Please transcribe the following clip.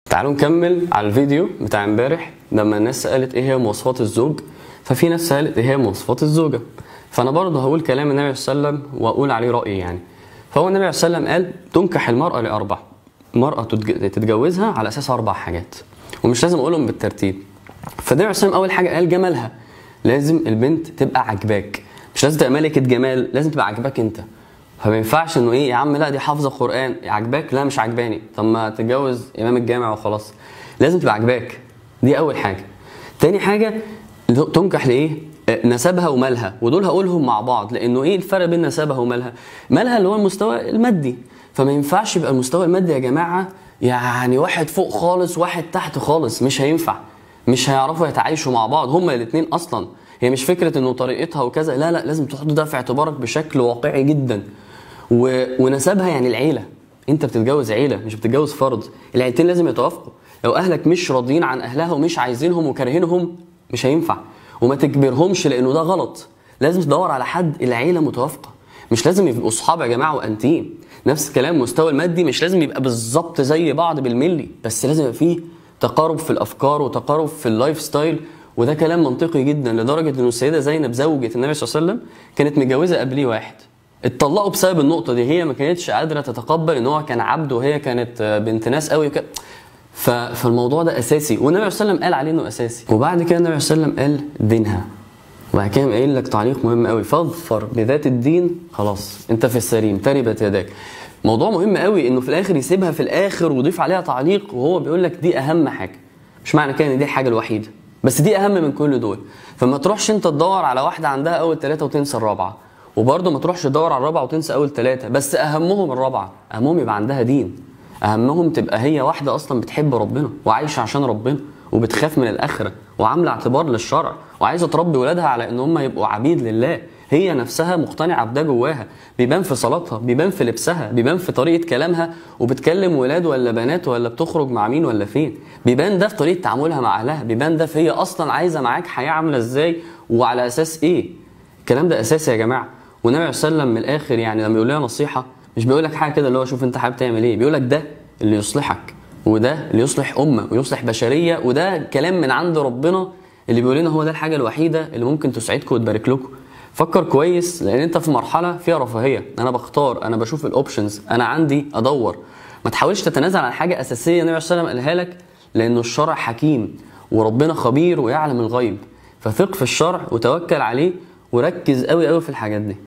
تعالوا نكمل على الفيديو بتاع امبارح لما الناس سالت ايه هي مواصفات الزوج ففي ناس سالت ايه هي مواصفات الزوجه فانا برضه هقول كلام النبي صلى الله عليه وسلم واقول عليه رايي يعني فهو النبي صلى الله عليه وسلم قال تنكح المراه لاربع مرأة تتج- تتجوزها على اساس اربع حاجات ومش لازم اقولهم بالترتيب فالنبي صلى الله عليه وسلم اول حاجه قال جمالها لازم البنت تبقى عجباك مش لازم تبقى ملكه جمال لازم تبقى عجباك انت فما ينفعش انه ايه يا عم لا دي حافظه قران عجباك لا مش عجباني طب ما تتجوز امام الجامع وخلاص لازم تبقى عجباك دي اول حاجه تاني حاجه تنكح لايه آه، نسبها ومالها ودول هقولهم مع بعض لانه ايه الفرق بين نسبها ومالها مالها اللي هو المستوى المادي فما ينفعش يبقى المستوى المادي يا جماعه يعني واحد فوق خالص واحد تحت خالص مش هينفع مش هيعرفوا يتعايشوا مع بعض هما الاثنين اصلا هي مش فكره انه طريقتها وكذا لا لا لازم تحط ده في اعتبارك بشكل واقعي جدا و... ونسبها يعني العيله انت بتتجوز عيله مش بتتجوز فرد العيلتين لازم يتوافقوا لو اهلك مش راضيين عن اهلها ومش عايزينهم وكارهينهم مش هينفع وما تجبرهمش لانه ده غلط لازم تدور على حد العيله متوافقه مش لازم يبقوا اصحاب يا جماعه وانتيم نفس الكلام المستوى المادي مش لازم يبقى بالظبط زي بعض بالملي بس لازم يبقى فيه تقارب في الافكار وتقارب في اللايف ستايل وده كلام منطقي جدا لدرجه انه السيده زينب زوجة النبي صلى الله عليه وسلم كانت متجوزه قبليه واحد اتطلقوا بسبب النقطه دي هي ما كانتش قادره تتقبل ان هو كان عبد وهي كانت آه، بنت ناس قوي وك... ف... فالموضوع ده اساسي والنبي صلى الله عليه وسلم قال عليه انه اساسي وبعد كده النبي صلى الله عليه وسلم قال دينها وبعد كده قايل لك تعليق مهم قوي فاظفر بذات الدين خلاص انت في السليم تربت يداك موضوع مهم قوي انه في الاخر يسيبها في الاخر ويضيف عليها تعليق وهو بيقول لك دي اهم حاجه مش معنى كده ان دي الحاجه الوحيده بس دي اهم من كل دول فما تروحش انت تدور على واحده عندها اول ثلاثه وتنسى الرابعه وبرضه ما تروحش تدور على الرابعه وتنسى اول ثلاثه بس اهمهم الرابعه اهمهم يبقى عندها دين اهمهم تبقى هي واحده اصلا بتحب ربنا وعايشه عشان ربنا وبتخاف من الاخره وعامله اعتبار للشرع وعايزه تربي ولادها على ان هم يبقوا عبيد لله هي نفسها مقتنعه بده جواها بيبان في صلاتها بيبان في لبسها بيبان في طريقه كلامها وبتكلم ولاد ولا بنات ولا بتخرج مع مين ولا فين بيبان ده في طريقه تعاملها مع اهلها بيبان ده في هي اصلا عايزه معاك حياه عامله ازاي وعلى اساس ايه الكلام ده اساسي يا جماعه والنبي صلى الله عليه وسلم من الاخر يعني لما يقول لنا نصيحه مش بيقول لك حاجه كده اللي هو شوف انت حابب تعمل ايه بيقول لك ده اللي يصلحك وده اللي يصلح امه ويصلح بشريه وده كلام من عند ربنا اللي بيقول لنا هو ده الحاجه الوحيده اللي ممكن تسعدكم وتبارك لكم فكر كويس لان انت في مرحله فيها رفاهيه انا بختار انا بشوف الاوبشنز انا عندي ادور ما تحاولش تتنازل عن حاجه اساسيه النبي صلى الله عليه وسلم قالها لك لانه الشرع حكيم وربنا خبير ويعلم الغيب فثق في الشرع وتوكل عليه وركز قوي قوي في الحاجات دي